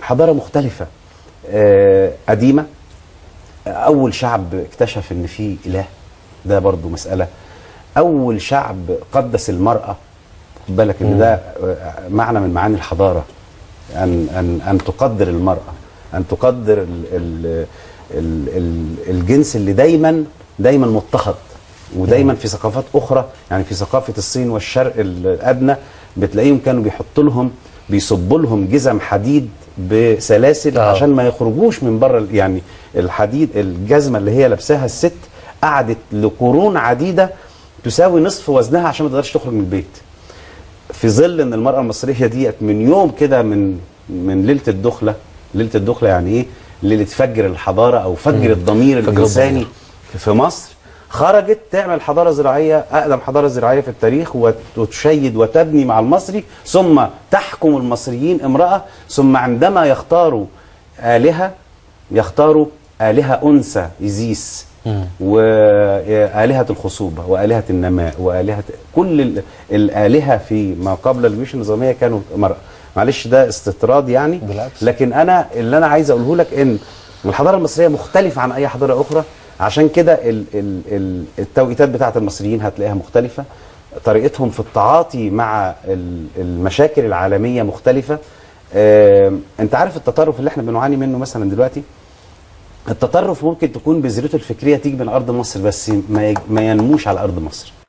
حضاره مختلفه آه، قديمه اول شعب اكتشف ان في اله ده برضو مساله اول شعب قدس المراه خد بالك ان ده آه، معنى من معاني الحضاره ان ان ان تقدر المراه ان تقدر ال ال ال ال الجنس اللي دايما دايما مضطهد ودايما في ثقافات اخرى يعني في ثقافه الصين والشرق الادنى بتلاقيهم كانوا بيحطوا لهم بيصبوا لهم جزم حديد بسلاسل آه. عشان ما يخرجوش من بره ال- يعني الحديد الجزمه اللي هي لابساها الست قعدت لقرون عديده تساوي نصف وزنها عشان ما تقدرش تخرج من البيت في ظل ان المراه المصريه ديت من يوم كده من من ليله الدخله ليله الدخله يعني ايه ليله فجر الحضاره او فجر الضمير فجر الانساني الضمير. في مصر خرجت تعمل حضاره زراعيه اقدم حضاره زراعيه في التاريخ وت- وتشيد وتبني مع المصري ثم تحكم المصريين امراه ثم عندما يختاروا الهه يختاروا الهه انثى ايزيس وآلهة الخصوبة وآلهة النماء وآلهة كل ال- الآلهة في ما قبل الجيوش النظامية كانوا مرأة معلش ده استطراد يعني بالعكس. لكن أنا اللي أنا عايز أقوله لك إن الحضارة المصرية مختلفة عن أي حضارة أخرى عشان كده ال ال ال التوقيتات بتاعت المصريين هتلاقيها مختلفة طريقتهم في التعاطي مع ال- المشاكل العالمية مختلفة آه، انت عارف التطرف اللي احنا بنعاني منه مثلا دلوقتي التطرف ممكن تكون بذرته الفكريه تيجي من ارض مصر بس ما يج- ما ينموش على ارض مصر